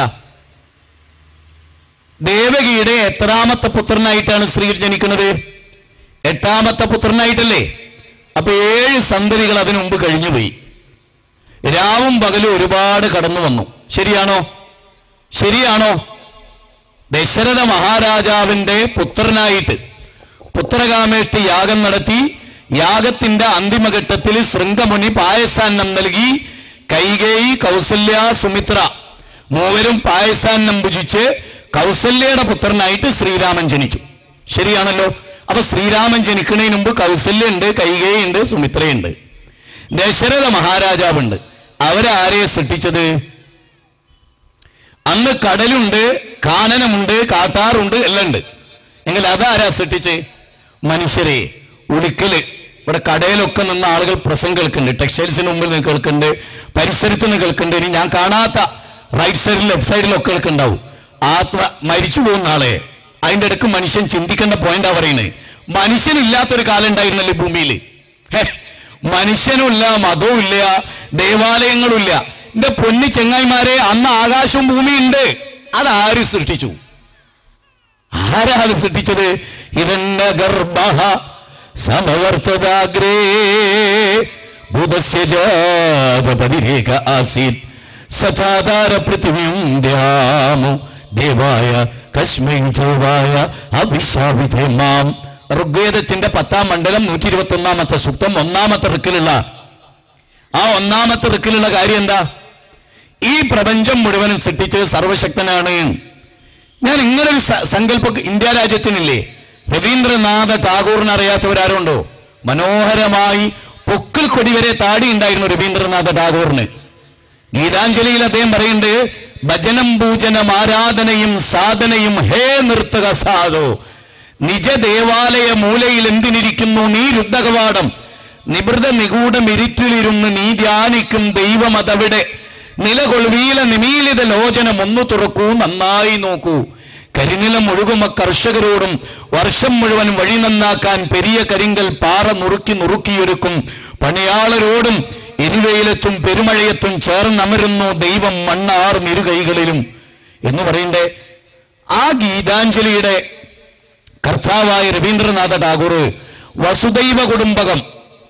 ദേവകിയുടെ എത്രാമത്തെ പുത്രനായിട്ടാണ് ശ്രീകൃഷ്ണൻ ജനിക്കുന്നത് എട്ടാമത്തെ പുത്രനായിട്ടല്ലേ അപ്പൊ ഏഴ് സന്തതികൾ അതിനു മുമ്പ് കഴിഞ്ഞുപോയി രാവും പകലും ഒരുപാട് കടന്നു വന്നു ശരിയാണോ ശരിയാണോ ദശരഥ മഹാരാജാവിന്റെ പുത്രനായിട്ട് പുത്രകാമേഷ്ടി യാഗം നടത്തി യാഗത്തിന്റെ അന്തിമഘട്ടത്തിൽ ശൃംഗമുനി പായസാന്നം നൽകി കൈകേയി കൗസല്യ സുമിത്ര മൂവരും പായസാന്നം ഭുജിച്ച് കൗസല്യയുടെ പുത്രനായിട്ട് ശ്രീരാമൻ ജനിച്ചു ശരിയാണല്ലോ അപ്പൊ ശ്രീരാമൻ ജനിക്കുന്നതിന് മുമ്പ് കൗസല്യ ഉണ്ട് കൈകേയി ഉണ്ട് സുമിത്രയുണ്ട് ദശരഥ മഹാരാജാവുണ്ട് അവരാരെയെ സൃഷ്ടിച്ചത് അന്ന് കടലുണ്ട് കാനനമുണ്ട് കാട്ടാറുണ്ട് എല്ലാം ഉണ്ട് എങ്കിൽ അതാരാ സൃഷ്ടിച്ച് മനുഷ്യരെ ഉടുക്കല് ഇവിടെ കടയിലൊക്കെ നിന്ന ആളുകൾ പ്രസംഗം കേൾക്കുന്നുണ്ട് ടെക്സ്റ്റൈൽസിന് മുമ്പിൽ നിന്ന് കേൾക്കുന്നുണ്ട് പരിസരത്ത് നിന്ന് കേൾക്കുന്നുണ്ട് ഇനി ഞാൻ കാണാത്ത റൈറ്റ് സൈഡിൽ ലെഫ്റ്റ് സൈഡിലൊക്കെ കേൾക്കുന്നുണ്ടാവും ആത്മ മരിച്ചു പോകുന്ന ആളെ അതിന്റെ ഇടയ്ക്ക് മനുഷ്യൻ ചിന്തിക്കേണ്ട പോയിന്റാ പറയുന്നത് മനുഷ്യനില്ലാത്തൊരു കാലം ഉണ്ടായിരുന്നല്ലേ ഭൂമിയിൽ മനുഷ്യനുമില്ല മതവും ഇല്ല ദേവാലയങ്ങളും ഇല്ല എന്റെ പൊന്നി ചെങ്ങായിമാരെ അന്ന് ആകാശവും ഭൂമിയുണ്ട് അതാര് സൃഷ്ടിച്ചു ആരാ അത് സൃഷ്ടിച്ചത് ഇവന്റെ ഗർഭ സമവർത്തതാഗ്രേ ഭൂതസ്യ ജാതപതിരേഖ ആസീത് സചാതാര പൃഥിവ്യം ദ്യാമോ ദേവായ കശ്മൈ ദേവായ അഭിശാപിതേ മാം ഋഗ്വേദത്തിന്റെ പത്താം മണ്ഡലം നൂറ്റി ഇരുപത്തി ഒന്നാമത്തെ സൂക്തം ഒന്നാമത്തെ ഋക്കിലുള്ള ആ ഒന്നാമത്തെ ഋക്കിലുള്ള കാര്യം എന്താ ഈ പ്രപഞ്ചം മുഴുവനും സൃഷ്ടിച്ച് സർവശക്തനാണ് ഞാൻ ഇങ്ങനൊരു സ- സങ്കല്പം ഇന്ത്യ രാജ്യത്തിനില്ലേ രവീന്ദ്രനാഥ ടാഗോറിനെ അറിയാത്തവരാരുണ്ടോ മനോഹരമായി പൊക്കിൾ കൊടി വരെ താടി ഉണ്ടായിരുന്നു രവീന്ദ്രനാഥ ടാഗോറിന് ഗീതാഞ്ജലിയിൽ അദ്ദേഹം പറയുന്നുണ്ട് ഭജനം പൂജനം ആരാധനയും സാധനയും ഹേ നിർത്തക സാധോ നിജ ദേവാലയ മൂലയിൽ എന്തിനിരിക്കുന്നു നീ രുദ്ധകവാടം നിവൃത നിഗൂഢം ഇരുട്ടിലിരുന്ന് നീ ധ്യാനിക്കും ദൈവം അതവിടെ നിലകൊള്ളുവീല നിമീലിത ലോചനം ഒന്നു തുറക്കൂ നന്നായി നോക്കൂ കരിനിലം ഒഴുകുമ കർഷകരോടും വർഷം മുഴുവൻ വഴി നന്നാക്കാൻ പെരിയ കരിങ്കൽ പാറ നുറുക്കി നുറുക്കിയൊരുക്കും പണിയാളരോടും എരിവെയിലത്തും പെരുമഴയത്തും ചേർന്നമരുന്നു ദൈവം മണ്ണാർ നിരുകൈകളിലും എന്ന് പറയണ്ടേ ആ ഗീതാഞ്ജലിയുടെ കർത്താവായ രവീന്ദ്രനാഥ ടാഗോർ വസുദൈവ കുടുംബകം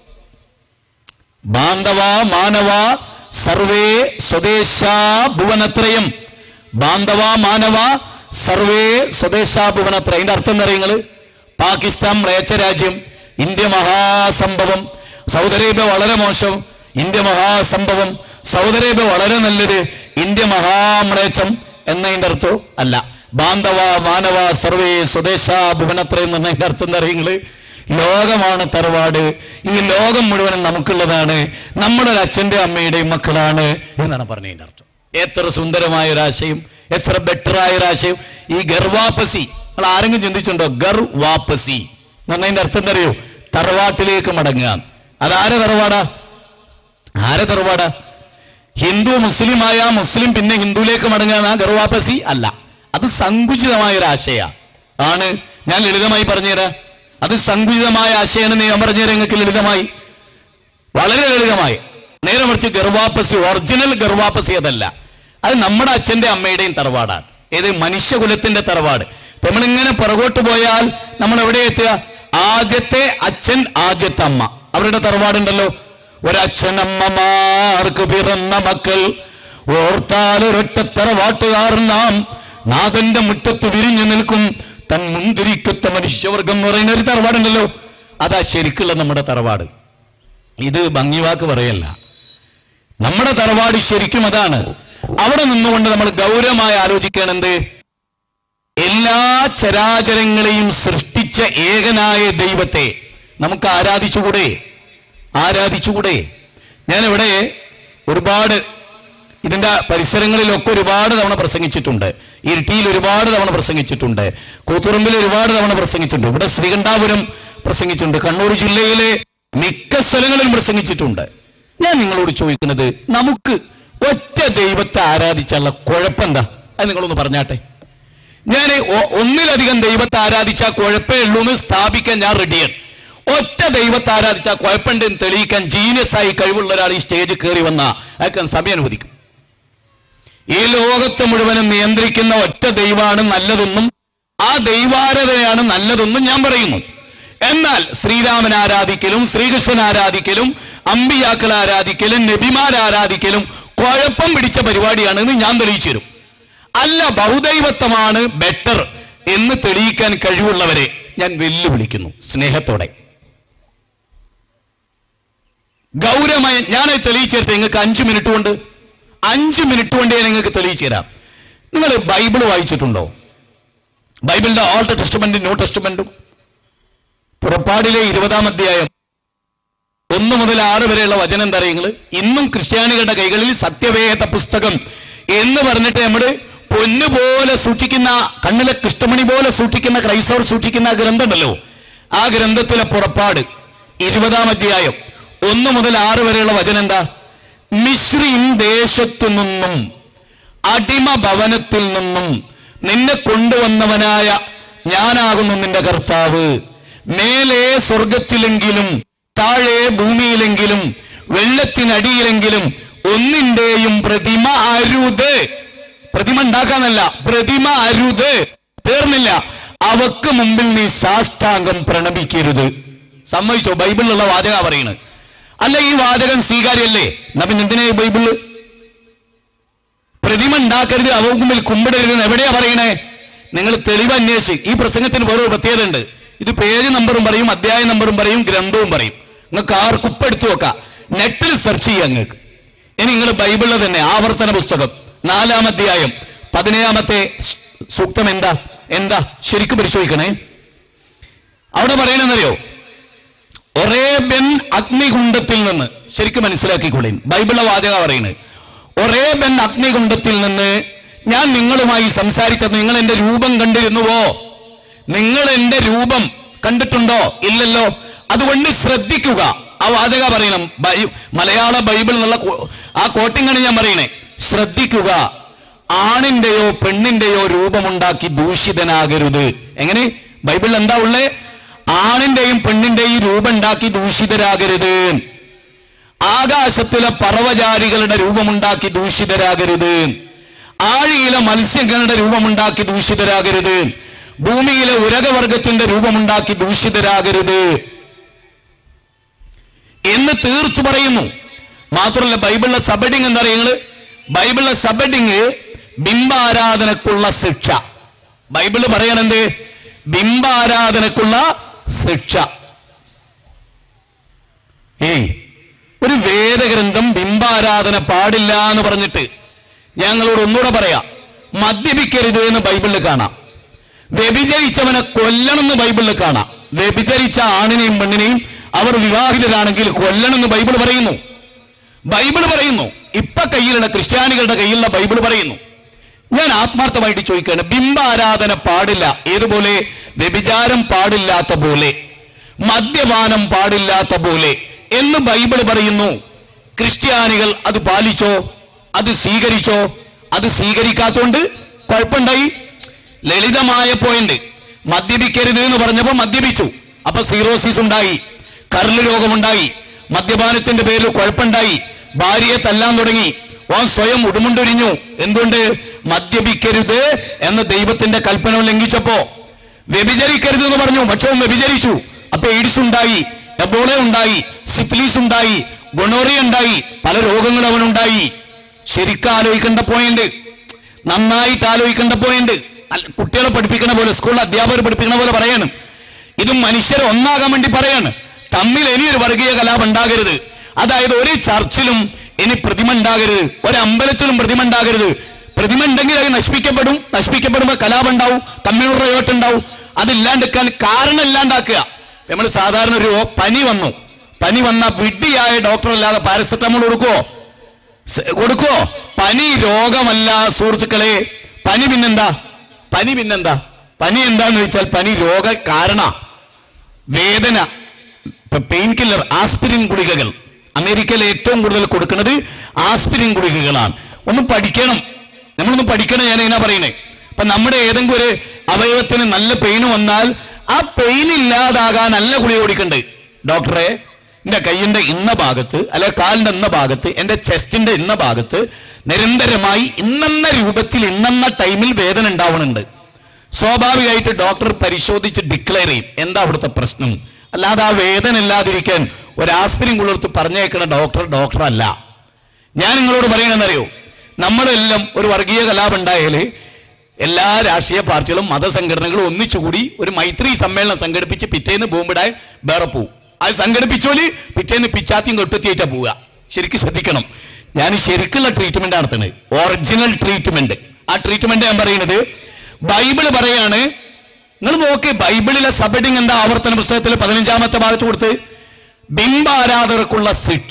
ബാന്ധവ മാനവ സർവേ സ്വദേശാ ഭുവനത്രയം ബാന്ധവ മാനവ സർവേ സ്വദേശാ ഭുവനത്രയം അതിന്റെ അർത്ഥം എന്താ നിങ്ങൾ പാകിസ്ഥാൻ മ്ലേച്ഛ രാജ്യം ഇന്ത്യ മഹാസംഭവം സൗദി അറേബ്യ വളരെ മോശം ഇന്ത്യ മഹാസംഭവം സൗദി അറേബ്യ വളരെ നല്ലത് ഇന്ത്യ മഹാമ്ലേച്ഛം എന്നതിന്റെ അർത്ഥം അല്ല ബാന്ധവ മാനവ സർവേ സ്വദേശാ ഭുവനത്രയം എന്നതിന്റെ അർത്ഥം എന്താ നിങ്ങള് ലോകമാണ് തറവാട് ഈ ലോകം മുഴുവനും നമുക്കുള്ളതാണ് നമ്മുടെ അച്ഛന്റെ അമ്മയുടെയും മക്കളാണ് എന്നാണ് പറഞ്ഞതിന്റെ അർത്ഥം എത്ര സുന്ദരമായ ഒരു ആശയം എത്ര ബെറ്റർ ആയ ഒരു ആശയം ഈ ഗർവാപ്പസി നിങ്ങൾ ആരെങ്കിലും ചിന്തിച്ചിട്ടുണ്ടോ ഗർ വാപ്പസി എന്നതിന്റെ അർത്ഥം എന്താ അറിയോ തറവാട്ടിലേക്ക് മടങ്ങുക അതാരെ തറവാടാ ആരെ തറവാടാ ഹിന്ദു മുസ്ലിമായ മുസ്ലിം പിന്നെ ഹിന്ദുവിലേക്ക് മടങ്ങുക ഗർവാപ്പസി അല്ല അത് സങ്കുചിതമായ ഒരു ആശയ ആണ് ഞാൻ ലളിതമായി പറഞ്ഞുതരാം അത് സങ്കുചിതമായ ആശയമാണെന്ന് ഞാൻ പറഞ്ഞുതരാം നിങ്ങൾക്ക് ലളിതമായി വളരെ ലളിതമായി നേരെ മറിച്ച് ഗർവാപ്പസി ഒറിജിനൽ ഗർവാപ്പസി അതല്ല അത് നമ്മുടെ അച്ഛന്റെ അമ്മയുടെയും തറവാടാണ് ഏത് മനുഷ്യകുലത്തിന്റെ തറവാട് ഇപ്പൊ നമ്മളിങ്ങനെ പുറകോട്ട് പോയാൽ നമ്മൾ എവിടെ എത്തുക ആദ്യത്തെ അച്ഛൻ ആദ്യത്തെ അമ്മ അവരുടെ തറവാടുണ്ടല്ലോ ഒരച്ഛനമ്മമാർക്ക് പിറന്ന മക്കൾ ഓർത്താൽ ഒരൊറ്റ തറവാട്ടുകാർ നാം നാഥന്റെ മുറ്റത്ത് വിരിഞ്ഞു നിൽക്കും തൻ മുന്തിരിക്കത്ത മനുഷ്യവർഗം എന്ന് പറയുന്ന ഒരു തറവാടുണ്ടല്ലോ അതാ ശരിക്കുള്ള നമ്മുടെ തറവാട് ഇത് ഭംഗിവാക്ക് പറയല്ല നമ്മുടെ തറവാട് ശരിക്കും അതാണ് അവിടെ നിന്നുകൊണ്ട് നമ്മൾ ഗൗരവമായി ആലോചിക്കണം എന്ത് എല്ലാ ചരാചരങ്ങളെയും സൃഷ്ടിച്ച ഏകനായ ദൈവത്തെ നമുക്ക് ആരാധിച്ചുകൂടെ ആരാധിച്ചുകൂടെ ഞാനിവിടെ ഒരുപാട് ഇതിന്റെ പരിസരങ്ങളിലൊക്കെ ഒരുപാട് തവണ പ്രസംഗിച്ചിട്ടുണ്ട് ഇരിട്ടിയിൽ ഒരുപാട് തവണ പ്രസംഗിച്ചിട്ടുണ്ട് കൂത്തുറമ്പിൽ ഒരുപാട് തവണ പ്രസംഗിച്ചിട്ടുണ്ട് ഇവിടെ ശ്രീകണ്ഠാപുരം പ്രസംഗിച്ചിട്ടുണ്ട് കണ്ണൂർ ജില്ലയിലെ മിക്ക സ്ഥലങ്ങളിലും പ്രസംഗിച്ചിട്ടുണ്ട് ഞാൻ നിങ്ങളോട് ചോദിക്കുന്നത് നമുക്ക് ഒറ്റ ദൈവത്തെ ആരാധിച്ചുള്ള കുഴപ്പമെന്താ അത് നിങ്ങളൊന്ന് പറഞ്ഞാട്ടെ ഞാൻ ഒ- ഒന്നിലധികം ദൈവത്തെ ആരാധിച്ചാൽ കുഴപ്പമേ ഉള്ളൂ എന്ന് സ്ഥാപിക്കാൻ ഞാൻ റെഡിയാണ് ഒറ്റ ദൈവത്തെ ആരാധിച്ചാൽ കുഴപ്പമുണ്ടെന്ന് തെളിയിക്കാൻ ജീനിയസ് ആയി കഴിവുള്ള ഒരാൾ ഈ സ്റ്റേജിൽ കയറി വന്ന അയാൾക്ക് സമയം അനുവദിക്കും ഈ ലോകത്തെ മുഴുവനും നിയന്ത്രിക്കുന്ന ഒറ്റ ദൈവമാണ് നല്ലതെന്നും ആ ദൈവാരാധനയാണ് നല്ലതെന്നും ഞാൻ പറയുന്നു എന്നാൽ ശ്രീരാമൻ ആരാധിക്കലും ശ്രീകൃഷ്ണൻ ആരാധിക്കലും അമ്പിയാക്കൾ ആരാധിക്കലും നബിമാർ ആരാധിക്കലും കുഴപ്പം പിടിച്ച പരിപാടിയാണെന്ന് ഞാൻ തെളിയിച്ചു തരും അല്ല ബഹുദൈവത്വമാണ് ബെറ്റർ എന്ന് തെളിയിക്കാൻ കഴിവുള്ളവരെ ഞാൻ വെല്ലുവിളിക്കുന്നു സ്നേഹത്തോടെ ഗൗരവമായി ഞാൻ തെളിയിച്ചു തരട്ടെ നിങ്ങൾക്ക് അഞ്ചു മിനിറ്റ് കൊണ്ട് അഞ്ചു മിനിറ്റ് കൊണ്ട് ഞാൻ നിങ്ങൾക്ക് തെളിയിച്ചു തരാം നിങ്ങൾ ബൈബിൾ വായിച്ചിട്ടുണ്ടോ ബൈബിളിന്റെ ഓൾഡ് ടെസ്റ്റ്മെന്റും ന്യൂ ടെസ്റ്റ്മെന്റും പുറപ്പാടിലെ ഇരുപതാം അധ്യായം ഒന്ന് മുതൽ ആറ് വരെയുള്ള വചനം എന്താ നിങ്ങൾ ഇന്നും ക്രിസ്ത്യാനികളുടെ കൈകളിൽ സത്യവേദ പുസ്തകം എന്ന് പറഞ്ഞിട്ട് നമ്മള് പൊന്നുപോലെ സൂക്ഷിക്കുന്ന കണ്ണിലെ കൃഷ്ണമണി പോലെ സൂക്ഷിക്കുന്ന ക്രൈസ്തവർ സൂക്ഷിക്കുന്ന ആ ഗ്രന്ഥമുണ്ടല്ലോ ആ ഗ്രന്ഥത്തിലെ പുറപ്പാട് ഇരുപതാം അധ്യായം ഒന്ന് മുതൽ ആറ് വരെയുള്ള വചനം എന്താ മിശ്രീം ദേശത്തു നിന്നും അടിമ ഭവനത്തിൽ നിന്നും നിന്നെ കൊണ്ടുവന്നവനായ ഞാനാകുന്നു നിന്റെ കർത്താവ് മേലെ സ്വർഗത്തിലെങ്കിലും താഴെ ഭൂമിയിലെങ്കിലും വെള്ളത്തിനടിയിലെങ്കിലും ഒന്നിന്റെയും പ്രതിമ അരുത് പ്രതിമ ഉണ്ടാക്കാന്നല്ല പ്രതിമ അരുത് തീർന്നില്ല അവക്ക് മുമ്പിൽ നീ സാഷ്ടാംഗം പ്രണമിക്കരുത് സമ്മതിച്ചോ ബൈബിളിലുള്ള വാചക പറയുന്നത് അല്ല ഈ വാചകം സ്വീകാര്യമല്ലേ എന്നാ പിന്നെ എന്തിനാ ഈ ബൈബിള് പ്രതിമ ഉണ്ടാക്കരുത് അവ മുമ്പിൽ കുമ്പിടരുത് എന്ന് എവിടെയാ പറയണേ നിങ്ങൾ തെളിവ് അന്വേഷിച്ച് ഈ പ്രസംഗത്തിന് വേറൊരു പ്രത്യേകത ഉണ്ട് ഇത് പേജ് നമ്പറും പറയും അധ്യായ നമ്പറും പറയും ഗ്രന്ഥവും പറയും നിങ്ങൾക്ക് ആർക്ക് ഉപ്പെടുത്തു നോക്കാം നെറ്റിൽ സെർച്ച് ചെയ്യാം നിങ്ങൾക്ക് ഇനി നിങ്ങൾ ബൈബിളിൽ തന്നെ ആവർത്തന പുസ്തകം നാലാം അധ്യായം പതിനേഴാമത്തെ സ് സൂക്തം എന്താ എന്താ ശരിക്കും പരിശോധിക്കണേ അവിടെ പറയണെന്നറിയോ ഒറേബ്യൻ അഗ്നികുണ്ഡത്തിൽ നിന്ന് ശരിക്കും മനസ്സിലാക്കിക്കൊള്ളീൻ ബൈബിളിലെ വാചക പറയുന്നത് ഒറേബ്യൻ അഗ്നികുണ്ഡത്തിൽ നിന്ന് ഞാൻ നിങ്ങളുമായി സംസാരിച്ചത് നിങ്ങൾ എന്റെ രൂപം കണ്ടിരുന്നുവോ നിങ്ങൾ എന്റെ രൂപം കണ്ടിട്ടുണ്ടോ ഇല്ലല്ലോ അതുകൊണ്ട് ശ്രദ്ധിക്കുക ആ വാചക പറയണം ബൈ- മലയാള ബൈബിൾ എന്നുള്ള കോ- ആ കോട്ടിങ്ങാണ് ഞാൻ പറയണേ ശ്രദ്ധിക്കുക ആണിന്റെയോ പെണ്ണിന്റെയോ രൂപമുണ്ടാക്കി ദൂഷിതനാകരുത് എങ്ങനെ ബൈബിളിൽ എന്താ ഉള്ളേ ആണിന്റെയും പെണ്ണിന്റെയും രൂപമുണ്ടാക്കി ദൂഷിതരാകരുത് ആകാശത്തിലെ പറവചാരികളുടെ രൂപമുണ്ടാക്കി ദൂഷിതരാകരുത് ആഴിയിലെ മത്സ്യങ്ങളുടെ രൂപമുണ്ടാക്കി ദൂഷിതരാകരുത് ഭൂമിയിലെ ഉരകവർഗത്തിന്റെ രൂപമുണ്ടാക്കി ദൂഷിതരാകരുത് എന്ന് തീർത്തു പറയുന്നു മാത്രമല്ല ബൈബിളിലെ സബഡിങ് എന്താ പറയുന്നത് ബൈബിളിലെ സബഡിങ് ബിംബാരാധനക്കുള്ള ശിക്ഷ ബൈബിള് പറയണെന്ത് ബിംബാരാധനക്കുള്ള ശിക്ഷ ഏയ് ഒരു വേദഗ്രന്ഥം ബിംബാരാധന പാടില്ല എന്ന് പറഞ്ഞിട്ട് ഞങ്ങളോട് ഒന്നുകൂടെ പറയാം മദ്യപിക്കരുത് എന്ന് ബൈബിളിൽ കാണാം വ്യഭിചരിച്ചവനെ കൊല്ലണമെന്ന് ബൈബിളിൽ കാണാം വ്യഭിചരിച്ച ആണിനെയും പെണ്ണിനെയും അവർ വിവാഹിതരാണെങ്കിൽ കൊല്ലണമെന്ന് ബൈബിൾ പറയുന്നു ബൈബിൾ പറയുന്നു ഇപ്പൊ കയ്യിലുള്ള ക്രിസ്ത്യാനികളുടെ കയ്യിലുള്ള ബൈബിൾ പറയുന്നു ഞാൻ ആത്മാർത്ഥമായിട്ട് ചോദിക്കുകയാണ് ബിംബാരാധന പാടില്ല ഏതുപോലെ വ്യഭിചാരം പാടില്ലാത്ത പോലെ മദ്യപാനം പാടില്ലാത്ത പോലെ എന്ന് ബൈബിൾ പറയുന്നു ക്രിസ്ത്യാനികൾ അത് പാലിച്ചോ അത് സ്വീകരിച്ചോ അത് സ്വീകരിക്കാത്തോണ്ട് കുഴപ്പമുണ്ടായി ലളിതമായ പോയിന്റ് മദ്യപിക്കരുത് എന്ന് പറഞ്ഞപ്പോ മദ്യപിച്ചു അപ്പൊ സീറോസിസ് ഉണ്ടായി കരള് രോഗമുണ്ടായി മദ്യപാനത്തിന്റെ പേരിൽ കുഴപ്പമുണ്ടായി ഭാര്യയെ തല്ലാൻ തുടങ്ങി ഓൻ സ്വയം ഉടുമുണ്ടൊരിഞ്ഞു എന്തുകൊണ്ട് മദ്യപിക്കരുത് എന്ന ദൈവത്തിന്റെ കൽപ്പന ലംഘിച്ചപ്പോ വ്യഭിചരിക്കരുത് എന്ന് പറഞ്ഞു പക്ഷേ ഓൻ വ്യഭിചരിച്ചു അപ്പൊ എയ്ഡ്സ് ഉണ്ടായി എബോള ഉണ്ടായി സിഫിലിസ് ഉണ്ടായി ഗൊണോറിയ ഉണ്ടായി പല രോഗങ്ങളും അവനുണ്ടായി ശരിക്കും ആലോചിക്കേണ്ട പോയിന്റ് നന്നായിട്ട് ആലോചിക്കേണ്ട പോയിന്റ് അല്ല- കുട്ടികളെ പഠിപ്പിക്കണ പോലെ സ്കൂളിൽ അധ്യാപകർ പഠിപ്പിക്കണ പോലെ പറയണം ഇത് മനുഷ്യരെ ഒന്നാകാൻ വേണ്ടി പറയാണ് തമ്മിൽ ഇനി ഒരു വർഗീയ കലാപം ഉണ്ടാകരുത് അതായത് ഒരു ചർച്ചിലും ഇനി പ്രതിമ ഉണ്ടാകരുത് ഒരു അമ്പലത്തിലും പ്രതിമ ഉണ്ടാകരുത് പ്രതിമ ഉണ്ടെങ്കിൽ അത് നശിപ്പിക്കപ്പെടും നശിപ്പിക്കപ്പെടുമ്പോൾ കലാപം ഉണ്ടാവും തമ്മിലുള്ള റിയോട്ട് ഉണ്ടാവും അതില്ലാണ്ടിക്കാൻ കാരണം ഇല്ലാണ്ടാക്കുക നമ്മൾ സാധാരണ ഒരു പനി വന്നു പനി വന്ന വിഡ്ഢിയായ ഡോക്ടർ അല്ലാതെ പാരസെറ്റമോൾ കൊടുക്കുവോ സ് കൊടുക്കോ പനി രോഗമല്ല സുഹൃത്തുക്കളെ പനി പിന്നെന്താ പനി പിന്നെന്താ പനി എന്താന്ന് വെച്ചാൽ പനി രോഗ കാരണ വേദന പെയിൻ കില്ലർ ആസ്പിരിൻ ഗുളികകൾ അമേരിക്കയിൽ ഏറ്റവും കൂടുതൽ കൊടുക്കുന്നത് ആസ്പിരിൻ ഗുളികകളാണ് ഒന്ന് പഠിക്കണം നമ്മളൊന്ന് പഠിക്കണം ഞാൻ എങ്ങനെ പറയുന്നത് അപ്പൊ നമ്മുടെ ഏതെങ്കിലും ഒരു അവയവത്തിന് നല്ല പെയിൻ വന്നാൽ ആ പെയിൻ ഇല്ലാതാകാൻ നല്ല ഗുളിക കൊടുക്കണ്ട് ഡോക്ടറെ എന്റെ കൈയിന്റെ ഇന്ന ഭാഗത്ത് അല്ലെ കാലിന്റെ ഇന്ന ഭാഗത്ത് എന്റെ ചെസ്റ്റിന്റെ ഇന്ന ഭാഗത്ത് നിരന്തരമായി ഇന്നെന്ന രൂപത്തിൽ ഇന്നെന്ന ടൈമിൽ വേദന ഉണ്ടാവുന്നുണ്ട് സ്വാഭാവികമായിട്ട് ഡോക്ടർ പരിശോധിച്ച് ഡിക്ലെയർ ചെയ്യും എന്താ അവിടുത്തെ പ്രശ്നം അല്ലാതെ ആ വേദന ഇല്ലാതിരിക്കാൻ ഒരു ആസ്പിരിൻ കുളിർത്ത് പറഞ്ഞേക്കണ ഡോക്ടർ ഡോക്ടർ അല്ല ഞാൻ നിങ്ങളോട് പറയണമെന്നറിയോ നമ്മളെല്ലാം ഒരു വർഗീയ കലാപം ഉണ്ടായാല് എല്ലാ രാഷ്ട്രീയ പാർട്ടികളും മതസംഘടനകളും ഒന്നിച്ചുകൂടി ഒരു മൈത്രി സമ്മേളനം സംഘടിപ്പിച്ച് പിറ്റേന്ന് ബോംബിടാൻ വേറെ പോവും അത് സംഘടിപ്പിച്ചോല് പിറ്റേന്ന് പിച്ചാത്തിയും കൊട്ടുത്തിയേറ്റാ പോവുക ശരിക്കും ശ്രദ്ധിക്കണം ഞാൻ ശരിക്കുള്ള ട്രീറ്റ്മെന്റ് നടത്തുന്നത് ഒറിജിനൽ ട്രീറ്റ്മെന്റ് ആ ട്രീറ്റ്മെന്റ് ഞാൻ പറയുന്നത് ബൈബിള് പറയാണ് നിങ്ങൾ നോക്ക് ബൈബിളിലെ സബഡിങ് എന്താ ആവർത്തന പുസ്തകത്തിൽ പതിനഞ്ചാമത്തെ ഭാഗത്ത് കൊടുത്ത് ബിംബാരാധകർക്കുള്ള ശിക്ഷ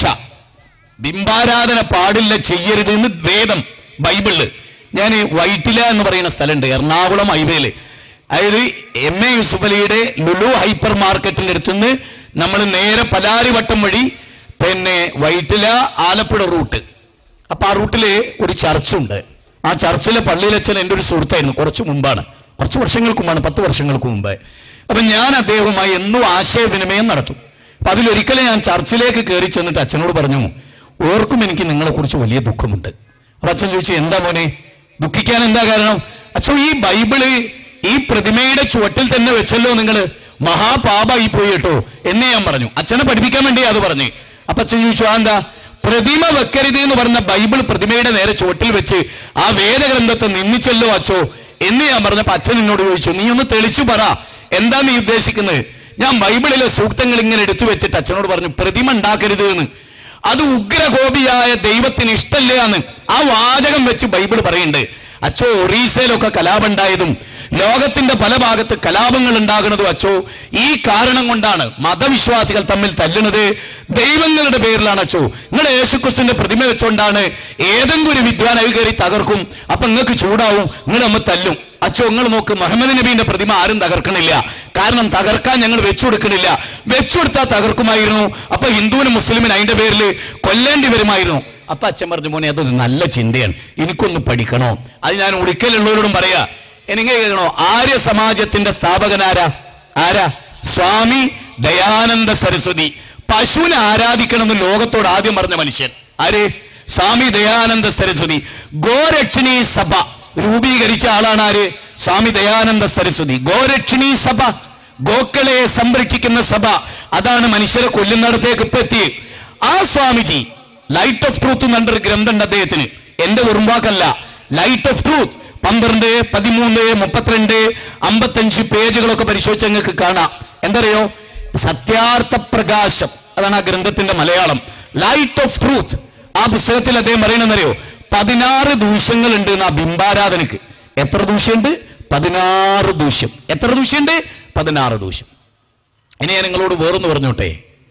ബിംബാരാധന പാടില്ല ചെയ്യരുത് എന്ന് വേദം ബൈബിളില് ഞാൻ വൈറ്റില എന്ന് പറയുന്ന സ്ഥലമുണ്ട് എറണാകുളം ഹൈവേയില് അതായത് എം എ യൂസുഫ് അലിയുടെ ലുലു ഹൈപ്പർ മാർക്കറ്റിന്റെ അടുത്തുനിന്ന് നമ്മൾ നേരെ പലാരിവട്ടം വഴി പിന്നെ വൈറ്റില ആലപ്പുഴ റൂട്ട് അപ്പൊ ആ റൂട്ടില് ഒരു ചർച്ചുണ്ട് ആ ചർച്ചിലെ പള്ളിയിലച്ഛൻ എൻ്റെ ഒരു സുഹൃത്തായിരുന്നു കുറച്ച് മുമ്പാണ് കുറച്ച് വർഷങ്ങൾക്ക് മുമ്പാണ് പത്ത് വർഷങ്ങൾക്ക് മുമ്പ് അപ്പൊ ഞാൻ അദ്ദേഹവുമായി എന്നും ആശയവിനിമയം നടത്തും അപ്പൊ അതിലൊരിക്കലും ഞാൻ ചർച്ചിലേക്ക് കയറി ചെന്നിട്ട് അച്ഛനോട് പറഞ്ഞു ഓർക്കും എനിക്ക് നിങ്ങളെ കുറിച്ച് വലിയ ദുഃഖമുണ്ട് അപ്പൊ അച്ഛൻ ചോദിച്ചു എന്താ മോനെ ദുഃഖിക്കാൻ എന്താ കാരണം അച്ഛൻ ഈ ബൈബിള് ഈ പ്രതിമയുടെ ചുവട്ടിൽ തന്നെ വെച്ചല്ലോ നിങ്ങൾ മഹാപാപായി പോയി കേട്ടോ എന്ന് ഞാൻ പറഞ്ഞു അച്ഛനെ പഠിപ്പിക്കാൻ വേണ്ടി അത് പറഞ്ഞു അപ്പൊ അച്ഛൻ ചോദിച്ചു ആ എന്താ പ്രതിമ വെക്കരുത് എന്ന് പറഞ്ഞ ബൈബിൾ പ്രതിമയുടെ നേരെ ചുവട്ടിൽ വെച്ച് ആ വേദഗ്രന്ഥത്തെ നിന്ദിച്ചല്ലോ അച്ഛോ എന്ന് ഞാൻ പറഞ്ഞപ്പോ അച്ഛൻ എന്നോട് ചോദിച്ചു നീ ഒന്ന് തെളിച്ചു പറ എന്താ നീ ഉദ്ദേശിക്കുന്നത് ഞാൻ ബൈബിളിലെ സൂക്തങ്ങൾ ഇങ്ങനെ എടുത്തു വെച്ചിട്ട് അച്ഛനോട് പറഞ്ഞു പ്രതിമ ഉണ്ടാക്കരുത് എന്ന് അത് ഉഗ്രകോപിയായ ദൈവത്തിന് ഇഷ്ടല്ല എന്ന് ആ വാചകം വെച്ച് ബൈബിൾ പറയുന്നുണ്ട് അച്ചോ ഒറീസയിലൊക്കെ കലാപം ഉണ്ടായതും ലോകത്തിന്റെ പല ഭാഗത്ത് കലാപങ്ങൾ ഉണ്ടാകുന്നതും അച്ചോ ഈ കാരണം കൊണ്ടാണ് മതവിശ്വാസികൾ തമ്മിൽ തല്ലുന്നത് ദൈവങ്ങളുടെ പേരിലാണ് അച്ചോ നിങ്ങൾ യേശുക്രിസ്തുവിന്റെ പ്രതിമ വെച്ചുകൊണ്ടാണ് ഏതെങ്കിലും ഒരു വിദ്വാൻ അത് കയറി തകർക്കും അപ്പൊ നിങ്ങൾക്ക് ചൂടാവും നിങ്ങൾ നമ്മ തല്ലും അച്ചോ നിങ്ങൾ നോക്ക് മുഹമ്മദ് നബീന്റെ പ്രതിമ ആരും തകർക്കണില്ല കാരണം തകർക്കാൻ ഞങ്ങൾ വെച്ചുകൊടുക്കണില്ല വെച്ചുകൊടുത്താൽ തകർക്കുമായിരുന്നു അപ്പൊ ഹിന്ദുവിനും മുസ്ലിമിനും അതിന്റെ പേരിൽ കൊല്ലേണ്ടി വരുമായിരുന്നു അപ്പൊ അച്ഛൻ പറഞ്ഞു മോനെ അതൊരു നല്ല ചിന്തയാണ് എനിക്കൊന്ന് പഠിക്കണോ അത് ഞാൻ ഒളിക്കലുള്ളവരോടും പറയാ എനിക്ക് കേൾക്കണോ ആര്യ സമാജത്തിന്റെ സ്ഥാപകനാരാ ആരാ സ്വാമി ദയാനന്ദ സരസ്വതി പശുവിനെ ആരാധിക്കണമെന്ന് ലോകത്തോട് ആദ്യം പറഞ്ഞ മനുഷ്യൻ ആര് സ്വാമി ദയാനന്ദ സരസ്വതി ഗോരക്ഷണി സഭ രൂപീകരിച്ച ആളാണ് ആര് സ്വാമി ദയാനന്ദ സരസ്വതി ഗോരക്ഷണി സഭ ഗോക്കളെ സംരക്ഷിക്കുന്ന സഭ അതാണ് മനുഷ്യരെ കൊല്ലുന്നിടത്തേക്ക് ഇപ്പൊ എത്തിയത് ആ സ്വാമിജി ലൈറ്റ് ഓഫ് ട്രൂത്ത് എന്നൊരു ഗ്രന്ഥം ഉണ്ട് അദ്ദേഹത്തിന് എന്റെ ഉറുമ്പാക്കല്ല ലൈറ്റ് ഓഫ് ട്രൂത്ത് പന്ത്രണ്ട് പതിമൂന്ന് മുപ്പത്തിരണ്ട് അമ്പത്തഞ്ച് പേജുകളൊക്കെ പരിശോധിച്ച് നിങ്ങൾക്ക് കാണാം എന്തറിയോ സത്യാർത്ഥ പ്രകാശം അതാണ് ആ ഗ്രന്ഥത്തിന്റെ മലയാളം ലൈറ്റ് ഓഫ് ട്രൂത്ത് ആ പുസ്തകത്തിൽ അദ്ദേഹം പറയണെന്നറിയോ പതിനാറ് ദൂഷ്യങ്ങളുണ്ട് ആ ബിംബാരാധനക്ക് എത്ര ദൂഷ്യമുണ്ട് പതിനാറ് ദൂഷ്യം എത്ര ദൂഷ്യമുണ്ട് പതിനാറ് ദൂഷ്യം ഇനി ഞാൻ നിങ്ങളോട് വേറൊന്ന് പറഞ്ഞോട്ടെ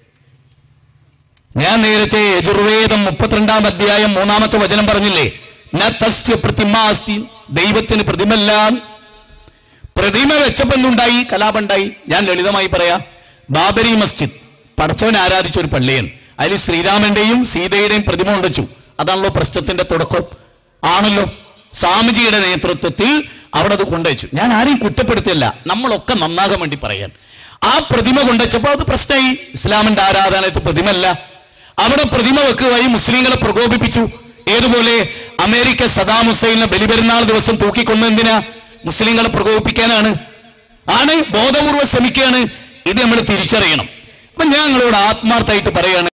ഞാൻ നേരത്തെ യജുർവേദം മുപ്പത്തിരണ്ടാം അധ്യായം മൂന്നാമത്തെ വചനം പറഞ്ഞില്ലേ ന തസ്യ പ്രതിമാസ്തി ദൈവത്തിന് പ്രതിമല്ല പ്രതിമ വെച്ചപ്പോ എന്തുണ്ടായി കലാപുണ്ടായി ഞാൻ ലളിതമായി പറയാം ബാബരി മസ്ജിദ് പടച്ചവൻ ആരാധിച്ച ഒരു പള്ളിയാണ് അതിൽ ശ്രീരാമന്റെയും സീതയുടെയും പ്രതിമ ഉണ്ടച്ചു അതാണല്ലോ പ്രശ്നത്തിന്റെ തുടക്കം ആണല്ലോ സ്വാമിജിയുടെ നേതൃത്വത്തിൽ അവിടെ അത് കൊണ്ടുവച്ചു ഞാൻ ആരെയും കുറ്റപ്പെടുത്തിയല്ല നമ്മളൊക്കെ നന്നാകാൻ വേണ്ടി പറയാൻ ആ പ്രതിമ കൊണ്ടുവച്ചപ്പോ അത് പ്രശ്നമായി ഇസ്ലാമിന്റെ ആരാധനത്തിൽ പ്രതിമല്ല അവിടെ പ്രതിമ വെക്കുകയായി മുസ്ലിങ്ങളെ പ്രകോപിപ്പിച്ചു ഏതുപോലെ അമേരിക്ക സദാം ഹുസൈനെ ബലിപെരുന്നാൾ ദിവസം തൂക്കിക്കൊന്ന എന്തിനാ മുസ്ലിങ്ങളെ പ്രകോപിപ്പിക്കാനാണ് ആണ് ബോധപൂർവ്വം ശ്രമിക്കുകയാണ് ഇത് നമ്മൾ തിരിച്ചറിയണം അപ്പൊ ഞാൻ നിങ്ങളോട് ആത്മാർത്ഥമായിട്ട് പറയുകയാണ്